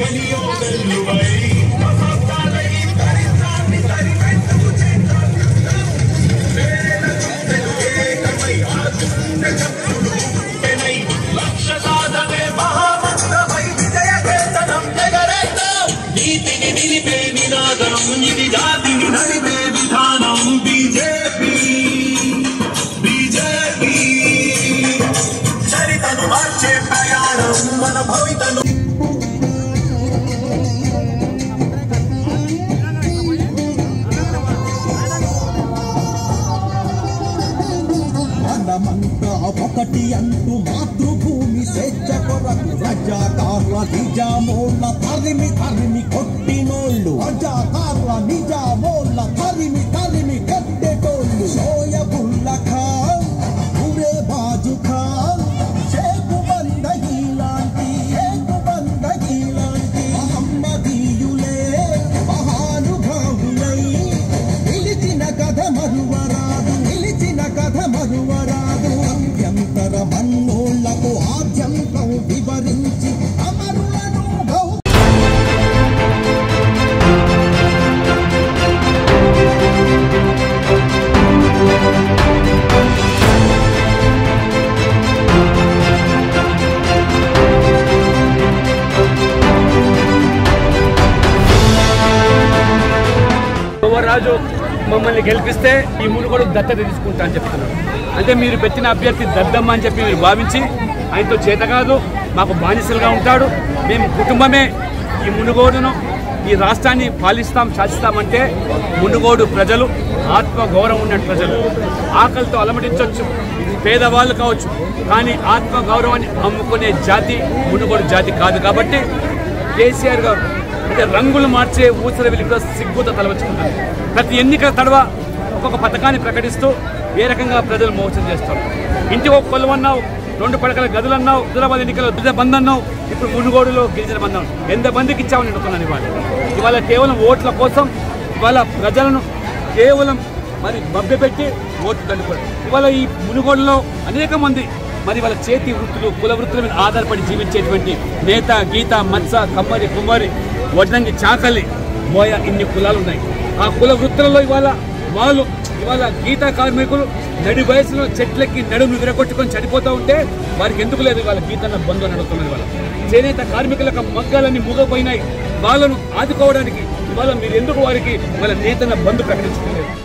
గనియో వెల్లువై మహాకాల ఈ దరిద్రాన్ని తరిమెట్టుకు చేద్దాం వేల గుండెలు ఏకమై ఆదుకున్న చప్పుడు గుండెనై లక్ష సాధనే మహామంత్రమై విజయ కేతనం ఎగరేద్దాం నీతిని నిలిపే నినాదం ఇది జాతిని నడిపే విధానం బీజేపీ బీజేపీ చరితను మార్చే ప్రయాణం మన భవితను మనమంతా ఒకటి అంటూ మాతృభూమి స్వేచ్ఛ కొరకు రజాకార్ల నిజామోళ్ళ తరిమి తరిమి కొట్టినోళ్ళు రజాకార్ల నిజామోళ్ళ తరిమి తరిమి కొట్టేటోళ్ళు షోయబుల్ల ఖాన్ పురే బాజు ఖాన్ షేకు బందగీ లాంటి షేకు బందగీ లాంటి మహమ్మదీయులే మహానుభావులై నిలిచిన కథ మరువరాదు నిలిచిన కథ మరువరాదు అభ్యంతర మన్నోళ్లకు ఆద్యంతం వివరించి అమరులను గౌ యువరాజు మమ్మల్ని గెలిపిస్తే ఈ మునుగోడు దత్తత తీసుకుంటా అని చెప్తున్నాడు అంటే మీరు పెట్టిన అభ్యర్థి దద్దమ్మ అని చెప్పి మీరు భావించి ఆయనతో చేత కాదు మాకు బానిసలుగా ఉంటాడు మేము కుటుంబమే ఈ మునుగోడును ఈ రాష్ట్రాన్ని పాలిస్తాం శాసిస్తామంటే మునుగోడు ప్రజలు ఆత్మ గౌరవం ఉన్న ప్రజలు ఆకలితో అలమటించవచ్చు పేదవాళ్ళు కావచ్చు కానీ ఆత్మ గౌరవాన్ని అమ్ముకునే జాతి మునుగోడు జాతి కాదు కాబట్టి కేసీఆర్ గారు అంటే రంగులు మార్చే ఊసర వెళ్ళి కూడా సిగ్గుతో తలవచ్చుకుంటారు ప్రతి ఎన్నికల తడవ ఒక్కొక్క పథకాన్ని ప్రకటిస్తూ ఏ రకంగా ప్రజలు మోసం చేస్తారు ఇంటికి ఒక కొలువు అన్నావు రెండు పడకల గదులు అన్నావు హైదరాబాద్ ఎన్నికలు దుర్ద బంద్ అన్నావు ఇప్పుడు మునుగోడులో గిరిజన బంద్ అన్నావు ఎంత మందికి ఇచ్చామని అడుగుతున్నాను ఇవాళ ఇవాళ కేవలం ఓట్ల కోసం ఇవాళ ప్రజలను కేవలం మరి మభ్యపెట్టి ఓట్లు దండుకోవడం ఇవాళ ఈ మునుగోడులో అనేక మంది మరి వాళ్ళ చేతి వృత్తులు కుల వృత్తుల మీద ఆధారపడి జీవించేటువంటి నేత గీత మత్స కమ్మరి కుమ్మరి వడ్డంగి చాకలి బోయ ఇన్ని కులాలు ఉన్నాయి ఆ కుల వృత్తులలో ఇవాళ వాళ్ళు ఇవాళ గీత కార్మికులు నడి వయసులో చెట్లెక్కి నడుము విరగొట్టుకొని చనిపోతూ ఉంటే వారికి ఎందుకు లేదు ఇవాళ గీతన్న బంధు అని అడుగుతున్నారు ఇవాళ చేనేత కార్మికులకు మగ్గాలన్నీ మూగపోయినాయి వాళ్ళను ఆదుకోవడానికి ఇవాళ మీరు ఎందుకు వారికి వాళ్ళ నేతన్న బంధు ప్రకటించుకోలేదు